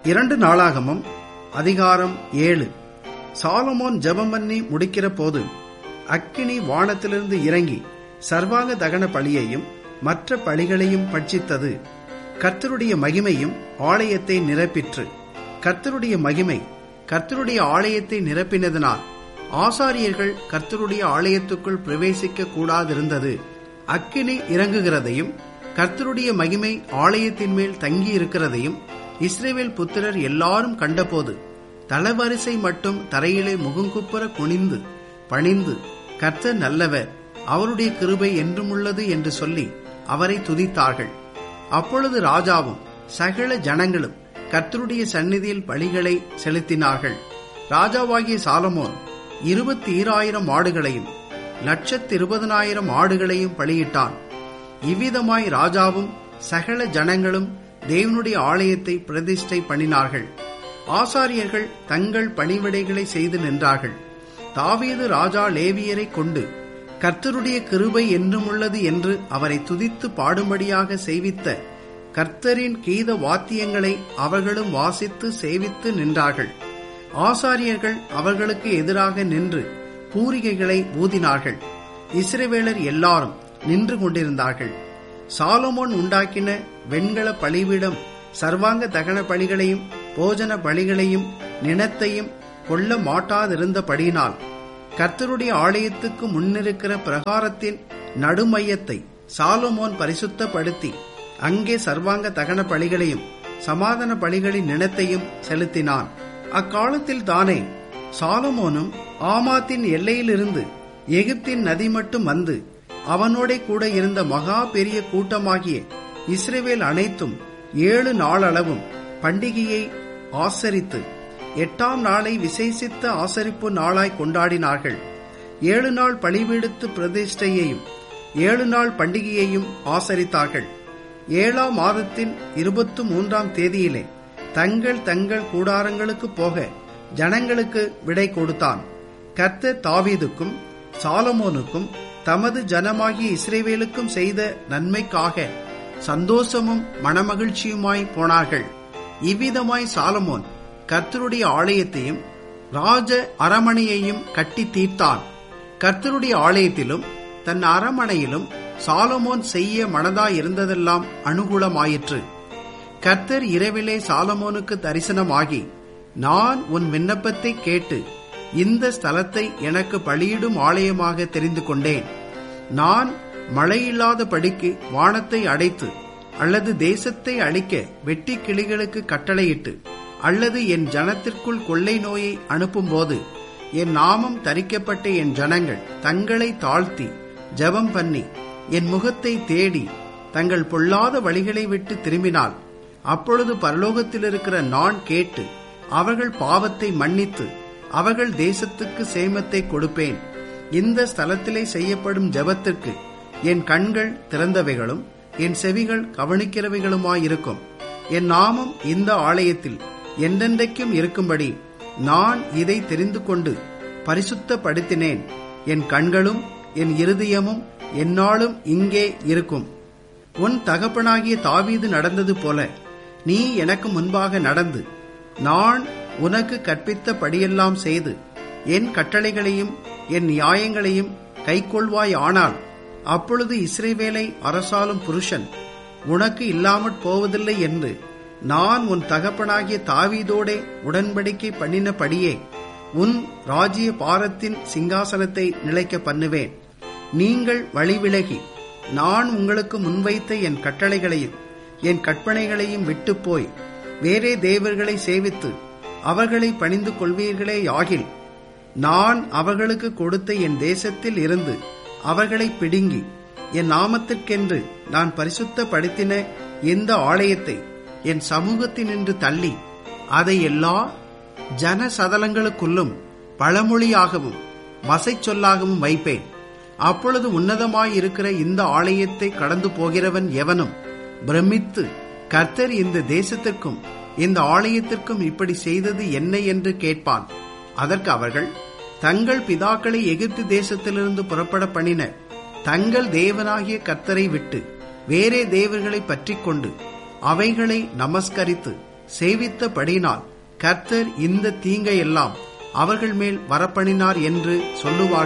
இரண்டு நாளாகமும் அதிகாரம் ஏழு சாலமோன் ஜெபம் பண்ணி முடிக்கிற போது அக்கினி வானத்திலிருந்து இறங்கி சர்வாங்க தகன பலியையும் மற்ற பலிகளையும் பட்சித்தது கர்த்தருடைய மகிமையும் ஆலயத்தை நிரப்பிற்று கர்த்தருடைய மகிமை கர்த்தருடைய ஆலயத்தை நிரப்பினதனால் ஆசாரியர்கள் கர்த்தருடைய ஆலயத்துக்குள் பிரவேசிக்க கூடாதிருந்தது அக்கினி இறங்குகிறதையும் கர்த்தருடைய மகிமை ஆலயத்தின் மேல் தங்கி இருக்கிறதையும் இஸ்ரேவேல் புத்திரர் எல்லாரும் கண்டபோது தளவரிசை மட்டும் தரையிலே முகங்குப்புற குனிந்து பணிந்து கர்த்தர் நல்லவர் அவருடைய கிருபை என்றும் உள்ளது என்று சொல்லி அவரை துதித்தார்கள் அப்பொழுது ராஜாவும் சகல ஜனங்களும் கர்த்தருடைய சந்நிதியில் பலிகளை செலுத்தினார்கள் ராஜாவாகிய சாலமோன் இருபத்தி ஈராயிரம் ஆடுகளையும் லட்சத்து இருபதனாயிரம் ஆடுகளையும் பலியிட்டான் இவ்விதமாய் ராஜாவும் சகல ஜனங்களும் தேவனுடைய ஆலயத்தை பிரதிஷ்டை பண்ணினார்கள் ஆசாரியர்கள் தங்கள் பணிவிடைகளை செய்து நின்றார்கள் தாவீது ராஜா லேவியரை கொண்டு கர்த்தருடைய கிருபை என்றும் உள்ளது என்று அவரை துதித்து பாடும்படியாக செய்வித்த கர்த்தரின் கீத வாத்தியங்களை அவர்களும் வாசித்து சேவித்து நின்றார்கள் ஆசாரியர்கள் அவர்களுக்கு எதிராக நின்று பூரிகைகளை ஊதினார்கள் இஸ்ரவேலர் எல்லாரும் நின்று கொண்டிருந்தார்கள் சாலமோன் உண்டாக்கின வெண்கல பலிபீடம் சர்வாங்க தகன பலிகளையும் போஜன பலிகளையும் நினத்தையும் கொல்ல மாட்டாதிருந்தபடியினால் கர்த்தருடைய ஆலயத்துக்கு முன்னிருக்கிற பிரகாரத்தின் நடுமையத்தை சாலமோன் பரிசுத்தப்படுத்தி அங்கே சர்வாங்க தகன பலிகளையும் சமாதான பலிகளின் நினத்தையும் செலுத்தினான் அக்காலத்தில் தானே சாலமோனும் ஆமாத்தின் எல்லையிலிருந்து எகிப்தின் நதி மட்டும் வந்து அவனோட கூட இருந்த மகா பெரிய கூட்டமாகிய இஸ்ரேவேல் அனைத்தும் ஏழு நாளளவும் பண்டிகையை ஆசரித்து எட்டாம் நாளை விசேஷித்த ஆசரிப்பு நாளாய் கொண்டாடினார்கள் ஏழு நாள் பலிபீடுத்து பிரதிஷ்டையையும் ஏழு நாள் பண்டிகையையும் ஆசரித்தார்கள் ஏழாம் மாதத்தின் இருபத்தி மூன்றாம் தேதியிலே தங்கள் தங்கள் கூடாரங்களுக்கு போக ஜனங்களுக்கு விடை கொடுத்தான் கர்த்த தாவீதுக்கும் சாலமோனுக்கும் தமது ஜனமாகிய இஸ்ரேவேலுக்கும் செய்த நன்மைக்காக சந்தோஷமும் மனமகிழ்ச்சியுமாய் போனார்கள் இவ்விதமாய் சாலமோன் கர்த்தருடைய ஆலயத்தையும் ராஜ அரமனையையும் கட்டி தீர்த்தான் கர்த்தருடைய ஆலயத்திலும் தன் அரமனையிலும் சாலமோன் செய்ய மனதாய் இருந்ததெல்லாம் அனுகூலமாயிற்று கர்த்தர் இரவிலே சாலமோனுக்கு தரிசனமாகி நான் உன் விண்ணப்பத்தை கேட்டு இந்த ஸ்தலத்தை எனக்கு பலியிடும் ஆலயமாக தெரிந்து கொண்டேன் நான் மழையில்லாத படிக்கு வானத்தை அடைத்து அல்லது தேசத்தை அழிக்க வெட்டி கிளிகளுக்கு கட்டளையிட்டு அல்லது என் ஜனத்திற்குள் கொள்ளை நோயை அனுப்பும்போது என் நாமம் தரிக்கப்பட்ட என் ஜனங்கள் தங்களை தாழ்த்தி ஜெபம் பண்ணி என் முகத்தை தேடி தங்கள் பொல்லாத வழிகளை விட்டு திரும்பினால் அப்பொழுது பரலோகத்தில் இருக்கிற நான் கேட்டு அவர்கள் பாவத்தை மன்னித்து அவர்கள் தேசத்துக்கு சேமத்தை கொடுப்பேன் இந்த ஸ்தலத்திலே செய்யப்படும் ஜெபத்திற்கு என் கண்கள் திறந்தவைகளும் என் செவிகள் கவனிக்கிறவைகளுமாயிருக்கும் என் நாமம் இந்த ஆலயத்தில் என்றென்றைக்கும் இருக்கும்படி நான் இதை தெரிந்து கொண்டு பரிசுத்தப்படுத்தினேன் என் கண்களும் என் இருதயமும் என்னாலும் இங்கே இருக்கும் உன் தகப்பனாகிய தாவீது நடந்தது போல நீ எனக்கு முன்பாக நடந்து நான் உனக்கு கற்பித்தபடியெல்லாம் செய்து என் கட்டளைகளையும் என் நியாயங்களையும் கைக்கொள்வாய் ஆனால் அப்பொழுது இஸ்ரேவேலை அரசாலும் புருஷன் உனக்கு இல்லாமற் போவதில்லை என்று நான் உன் தகப்பனாகிய தாவீதோடே உடன்படிக்கை பண்ணினபடியே உன் ராஜ்ய பாரத்தின் சிங்காசனத்தை நிலைக்க பண்ணுவேன் நீங்கள் வழிவிலகி நான் உங்களுக்கு முன்வைத்த என் கட்டளைகளையும் என் கற்பனைகளையும் விட்டு போய் வேறே தேவர்களை சேவித்து அவர்களை பணிந்து கொள்வீர்களே யாகில் நான் அவர்களுக்கு கொடுத்த என் தேசத்தில் இருந்து அவர்களை பிடுங்கி என் நாமத்திற்கென்று நான் பரிசுத்தப்படுத்தின இந்த ஆலயத்தை என் சமூகத்தினின்று தள்ளி அதை எல்லா ஜன சதலங்களுக்குள்ளும் பழமொழியாகவும் வசை சொல்லாகவும் வைப்பேன் அப்பொழுது உன்னதமாயிருக்கிற இந்த ஆலயத்தை கடந்து போகிறவன் எவனும் பிரமித்து கர்த்தர் இந்த தேசத்திற்கும் இந்த ஆலயத்திற்கும் இப்படி செய்தது என்ன என்று கேட்பான் அதற்கு அவர்கள் தங்கள் பிதாக்களை எகிப்து தேசத்திலிருந்து புறப்பட பண்ணின தங்கள் தேவனாகிய கர்த்தரை விட்டு வேறே தேவர்களை பற்றிக் கொண்டு அவைகளை நமஸ்கரித்து செய்வித்தபடியினால் கர்த்தர் இந்த தீங்கை எல்லாம் அவர்கள் மேல் வரப்பண்ணினார் என்று சொல்லுவார்கள்